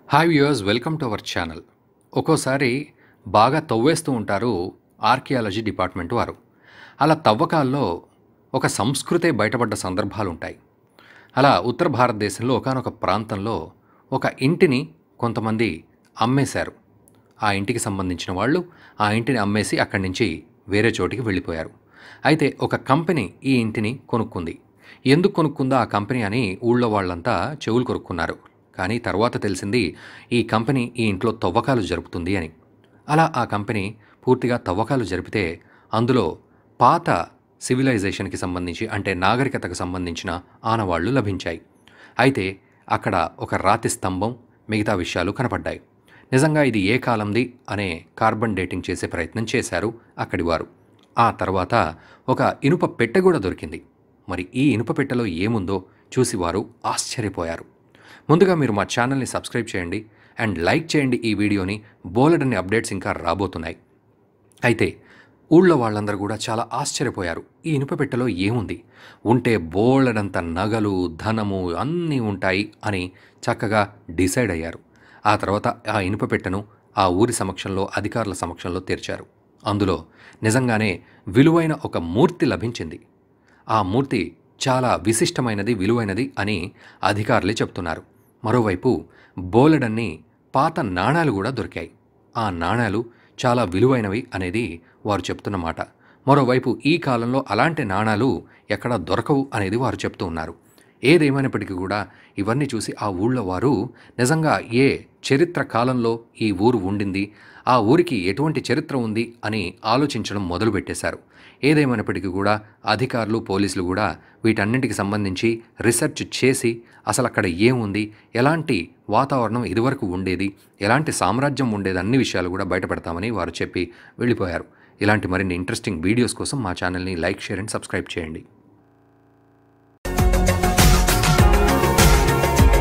hi viewers welcome to our channel ఒక్కోసారి బాగా తవ్వేస్తూ ఉంటారు ఆర్కియాలజీ డిపార్ట్మెంట్ వారు అలా తవ్వకాల్లో ఒక సంస్కృతే బయటపడ్డ సందర్భాలు ఉంటాయి అలా ఉత్తర భారతదేశంలో ఒకానొక ప్రాంతంలో ఒక ఇంటిని కొంతమంది అమ్మేశారు ఆ ఇంటికి సంబంధించిన వాళ్ళు ఆ ఇంటిని అమ్మేసి అక్కడి నుంచి వేరే చోటికి వెళ్ళిపోయారు అయితే ఒక కంపెనీ ఈ ఇంటిని కొనుక్కుంది ఎందుకు కొనుక్కుందో ఆ కంపెనీ అని ఊళ్ళో వాళ్ళంతా చెవులు కొనుక్కున్నారు కానీ తర్వాత తెలిసింది ఈ కంపెనీ ఈ ఇంట్లో తవ్వకాలు జరుపుతుంది అని అలా ఆ కంపెనీ పూర్తిగా తవ్వకాలు జరిపితే అందులో పాత సివిలైజేషన్కి సంబంధించి అంటే నాగరికతకు సంబంధించిన ఆనవాళ్లు లభించాయి అయితే అక్కడ ఒక రాతి స్తంభం మిగతా విషయాలు కనపడ్డాయి నిజంగా ఇది ఏ కాలంది అనే కార్బన్ డేటింగ్ చేసే ప్రయత్నం చేశారు అక్కడి వారు ఆ తర్వాత ఒక ఇనుప పెట్టె కూడా దొరికింది మరి ఈ ఇనుప పెట్టెలో ఏముందో చూసి వారు ఆశ్చర్యపోయారు ముందుగా మీరు మా ఛానల్ని సబ్స్క్రైబ్ చేయండి అండ్ లైక్ చేయండి ఈ వీడియోని బోలెడన్ని అప్డేట్స్ ఇంకా రాబోతున్నాయి అయితే ఊళ్ళో వాళ్ళందరూ కూడా చాలా ఆశ్చర్యపోయారు ఈ ఇనుప పెట్టెలో ఏముంది ఉంటే బోలెడంత నగలు ధనము అన్నీ ఉంటాయి అని చక్కగా డిసైడ్ అయ్యారు ఆ తర్వాత ఆ ఇనుప పెట్టెను ఆ ఊరి సమక్షంలో అధికారుల సమక్షంలో తెరిచారు అందులో నిజంగానే విలువైన ఒక మూర్తి లభించింది ఆ మూర్తి చాలా విశిష్టమైనది విలువైనది అని అధికారులే చెప్తున్నారు మరోవైపు బోలెడన్ని పాత నాణాలు కూడా దొరికాయి ఆ నాణాలు చాలా విలువైనవి అనేది వారు చెప్తున్న మాట మరోవైపు ఈ కాలంలో అలాంటి నాణాలు ఎక్కడా దొరకవు అనేది వారు చెప్తూ ఉన్నారు ఏదేమైనప్పటికీ కూడా ఇవన్నీ చూసి ఆ ఊళ్ళో వారు నిజంగా ఏ చరిత్ర కాలంలో ఈ ఊరు ఉండింది ఆ ఊరికి ఎటువంటి చరిత్ర ఉంది అని ఆలోచించడం మొదలుపెట్టేశారు ఏదేమైనప్పటికీ కూడా అధికారులు పోలీసులు కూడా వీటన్నింటికి సంబంధించి రీసెర్చ్ చేసి అసలు అక్కడ ఏముంది ఎలాంటి వాతావరణం ఇదివరకు ఉండేది ఎలాంటి సామ్రాజ్యం ఉండేది అన్ని విషయాలు కూడా బయటపెడతామని వారు చెప్పి వెళ్ళిపోయారు ఇలాంటి మరిన్ని ఇంట్రెస్టింగ్ వీడియోస్ కోసం మా ఛానల్ని లైక్ షేర్ అండ్ సబ్స్క్రైబ్ చేయండి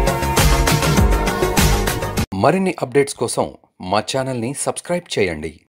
మరిన్ని అప్డేట్స్ కోసం మా ఛానల్ని సబ్స్క్రైబ్ చేయండి